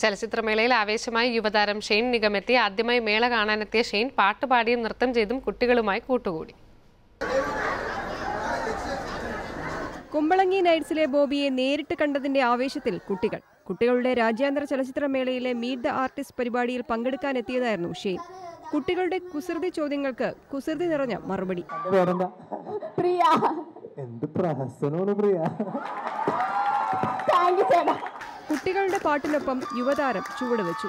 ചലച്ചിത്രമേളയിൽ ആവേശമായി യുവതാരം ഷെയ്ൻ നിഗമെത്തി ആദ്യമായി മേള കാണാനെത്തിയ ഷെയ്ൻ പാട്ടുപാടിയും നൃത്തം ചെയ്തും കുട്ടികളുമായി കൂട്ടുകൂടി കുമ്പളങ്ങി നൈറ്റ്സിലെ ബോബിയെ നേരിട്ട് കണ്ടതിന്റെ ആവേശത്തിൽ കുട്ടികൾ കുട്ടികളുടെ രാജ്യാന്തര ചലച്ചിത്രമേളയിലെ മീറ്റ് ദ ആർട്ടിസ്റ്റ് പരിപാടിയിൽ പങ്കെടുക്കാനെത്തിയതായിരുന്നു ഷെയ്ൻ കുട്ടികളുടെ കുസൃതി ചോദ്യങ്ങൾക്ക് കുസൃതി നിറഞ്ഞ മറുപടി എന്റെ പേരെന്താ പ്രിയ എന്ത് പ്രഹസനമാണ് പ്രിയ താങ്ക് യു ചേട്ടാ കുട്ടികളുടെ പാട്ടിനൊപ്പം യുവതാരം ചുവടുവെച്ചു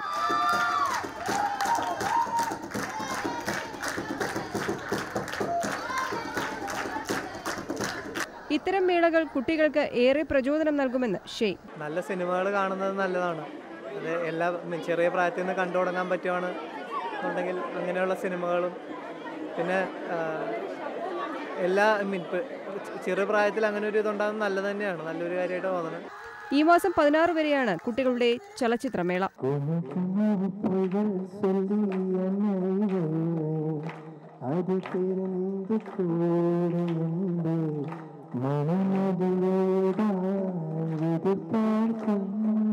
ഇത്തരം മേളകൾ കുട്ടികൾക്ക് ഏറെ പ്രചോദനം നൽകുമെന്ന് ഷെയ്ൻ നല്ല സിനിമകൾ കാണുന്നത് നല്ലതാണ് അത് എല്ലാ ഉം, ചെറിയ പ്രായത്തിൽ നിന്ന് കണ്ടു തുടങ്ങാൻ പറ്റുവാണ് എന്നുണ്ടെങ്കിൽ അങ്ങനെയുള്ള സിനിമകളും പിന്നെ ആ, എല്ലാ മീൻ ചെറു പ്രായത്തിൽ അങ്ങനെ ഒരു ഇതുണ്ടാകുന്നത് നല്ലത് തന്നെയാണ് നല്ലൊരു കാര്യമായിട്ട് തോന്നുന്നത് ഈ മാസം പതിനാറ് വരെയാണ് കുട്ടികളുടെ ചലച്ചിത്രമേള പൊയ്കൾ അത് തിരഞ്ഞു കൂടുന്നുണ്ട് മണമതിലേതാത് പാർക്കും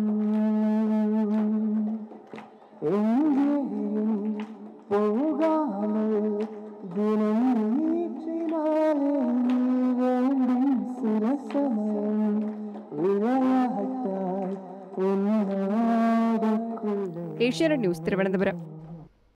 എങ്ങനെയും പോകാമോ ദിനം നീറ്റിനാലേ നീ വേണ്ടി സുരസമയം വിളയാട്ടായി ഉന്നാടക്കുള്ള ഏഷ്യാനെറ്റ് ന്യൂസ് തിരുവനന്തപുരം